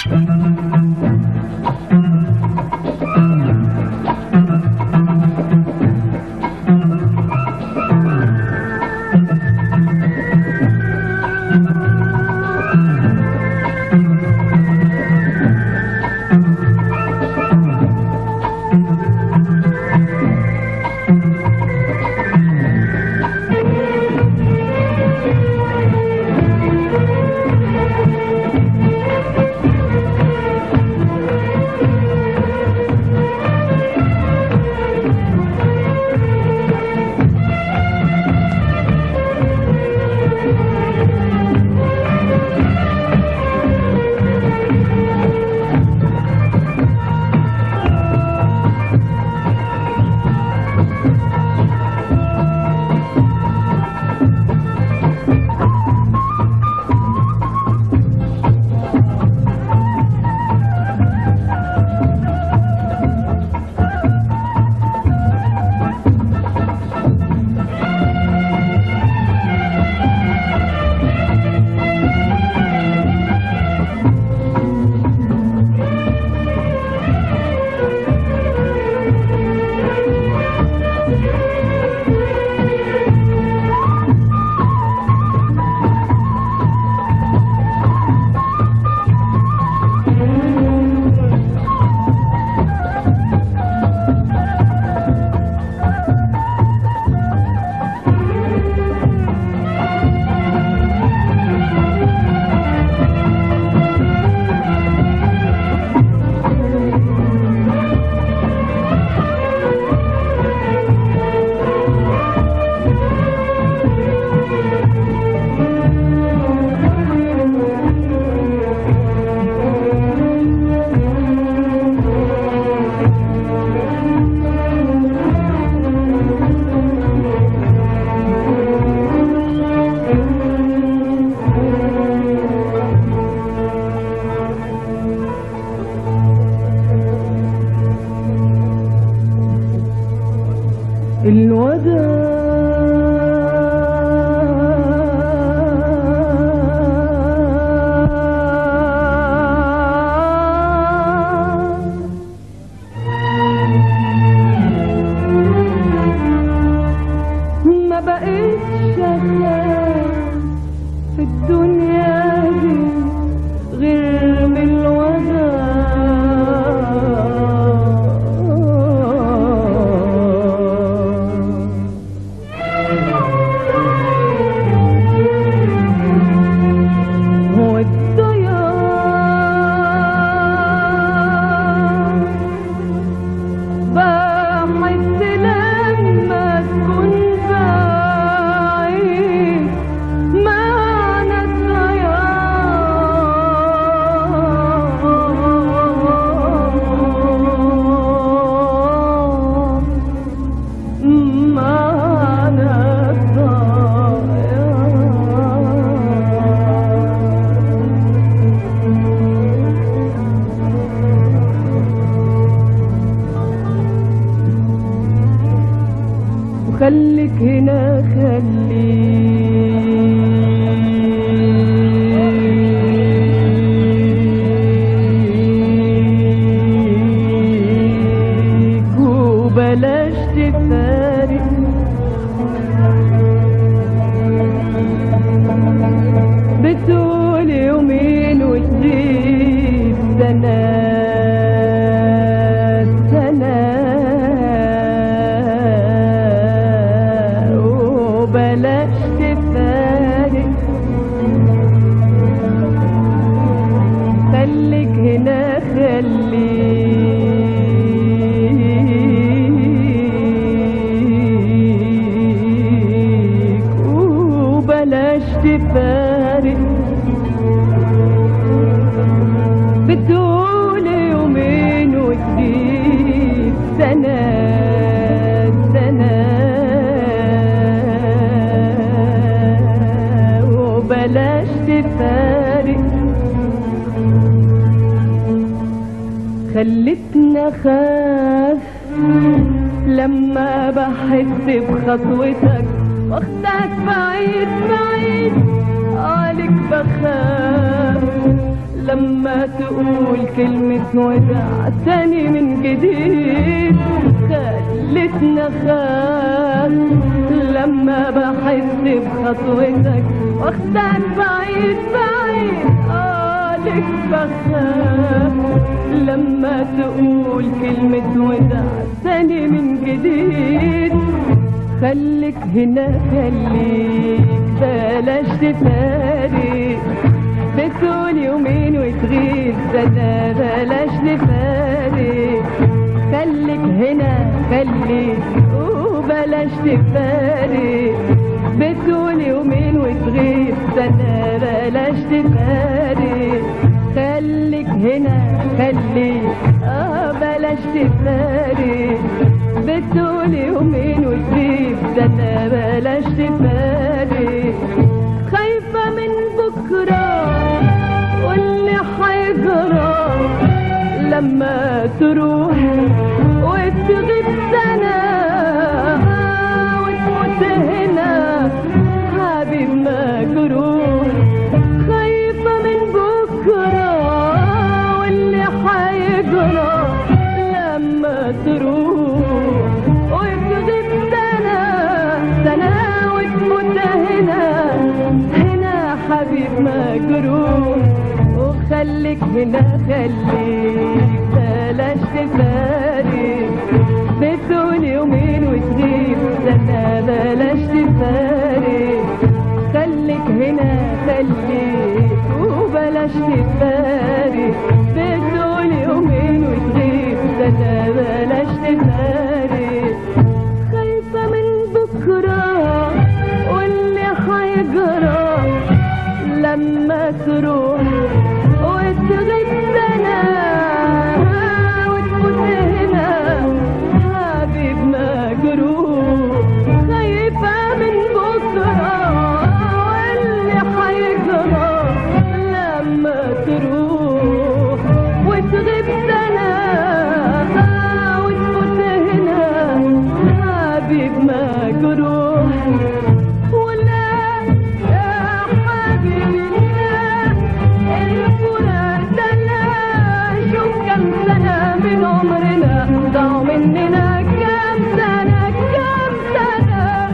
ما بقيتش أخاف في الدنيا دي غير من الوداع والضياع بحس لما تكون بعيد معنى الضياع معنى الضياع وخليك هنا خليك وبلاش تفارق بتقول يومين وتزيد سنة سنة وبلاش تفارق خليك هنا خليك وبلاش تفارق بتقول يومين وتجيب سنة سنة وبلاش تفارق خلتنا خاف لما بحس بخطوتك واخدك بعيد بعيد عليك بخاف لما تقول كلمة وداع تاني من جديد خلتنا خاف لما بحس بخطوتك واخدك بعيد بعيد اه لك بخاف لما تقول كلمة وداع تاني من جديد خليك هنا خليك بلاش تفارق بتقول يومين وتغيب سنة بلاش نفارق خليك هنا خليك وبلاش تفارق بتقول يومين وتغيب سنة بلاش تفارق خليك هنا خليك اه بلاش تفارق بتقول يومين وتغيب سنة بلاش تفارق خايفة من بكرة واللي حيجرى لما تروح وتغيب سنة وتموت هنا حبيب مجروح خايفة من بكرة واللي حيجرى لما تروح وتغيب سنة سنة وتموت هنا هنا حبيب مجروح وخليك هنا خليك بلاش تفارق بتقول يومين وتغيب سنة بلاش تفارق خليك هنا خليك وبلاش تفارق بتقول يومين وتغيب سنة بلاش تفارق خايفة من بكرة واللي حيجرى لما تروح وتغيب سنة وتموت هنا حبيب مجروح خايفة من بكرة واللي حيجرى لما تروح وتغيب سنة وتموت هنا حبيب مجروح ولا يا حبيبي لا الفراق ده لا شوف كم سنة من عمرنا ضاعوا مننا كم سنة كم سنة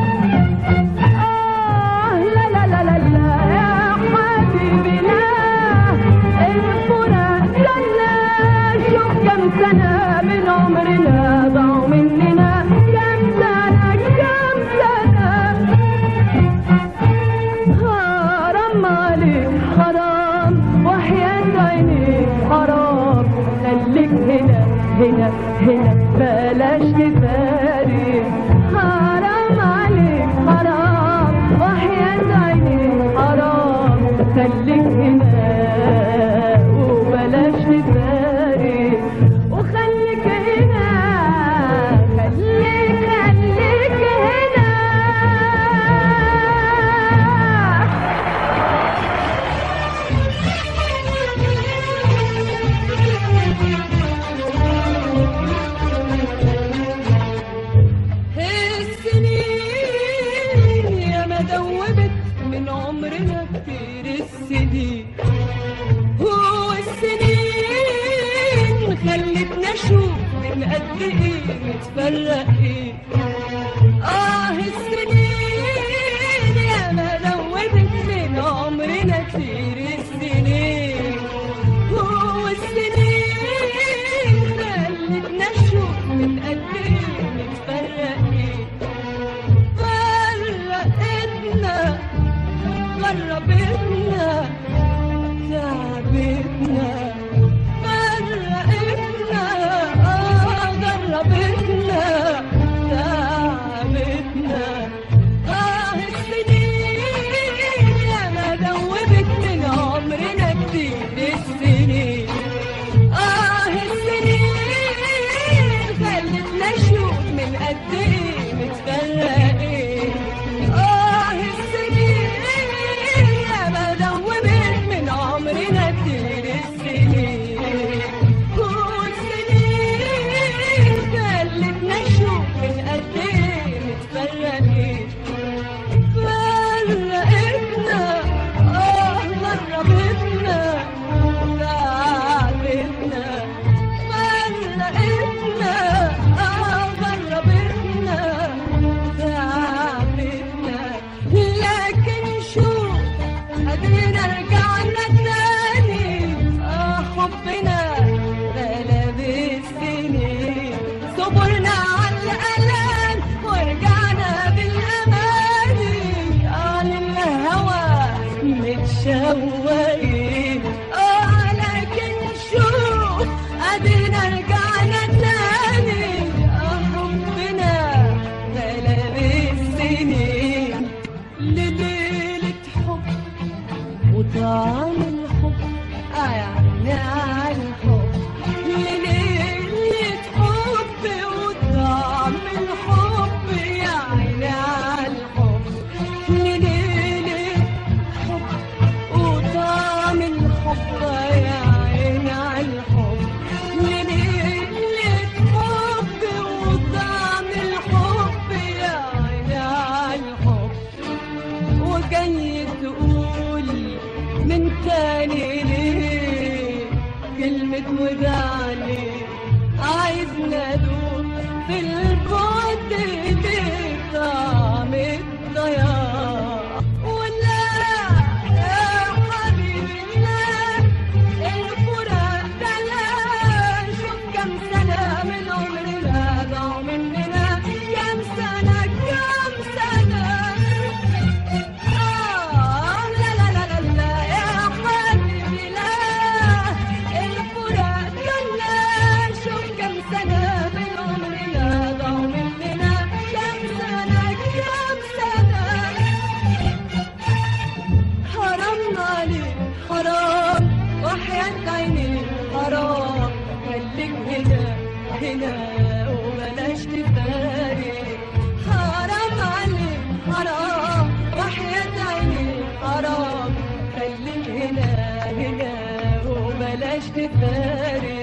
آه لا لا لا لا لا يا حبيبي لا الفراق ده لا شوف كم سنة من عمرنا ضاعوا مننا كم سنة كم سنة حرام عليك حرام وحياة عينيك حرام خليك هنا هنا هنا بلاش تفارق حرام عليك حرام وحياة عينيك حرام خليك هنا وبلاش تفارق وخليك هنا خليك خليك هنا السنين يا ما دوبت من عمرنا كتير السنين هو السنين خلتنا نشوف من قد ايه متفرقين اه السنين يا ما دوبت من عمرنا كتير السنين هو السنين خلتنا نشوف من قد ايه متفرقين فرقتنا غربتنا تعبتنا فرقتنا آه غربتنا تودعني عايزنا ادوق في البعد ليه طعم الضياع ولا يا حبيبي لا الفراق ده لا شوف كم سنة من عمرنا ضاعوا مننا كم سنة كم سنة آه لا لا لا لا لا يا حبيبي لا الفراق ده لا شوف كم سنة من عمرنا ضاعوا مننا كم سنة كم سنة حرام عليك حرام وحياة عيني حرام خليك هنا هنا وبلاش تفارق حرام عليك حرام وحياة عيني حرام خليك هنا هنا وبلاش تفارق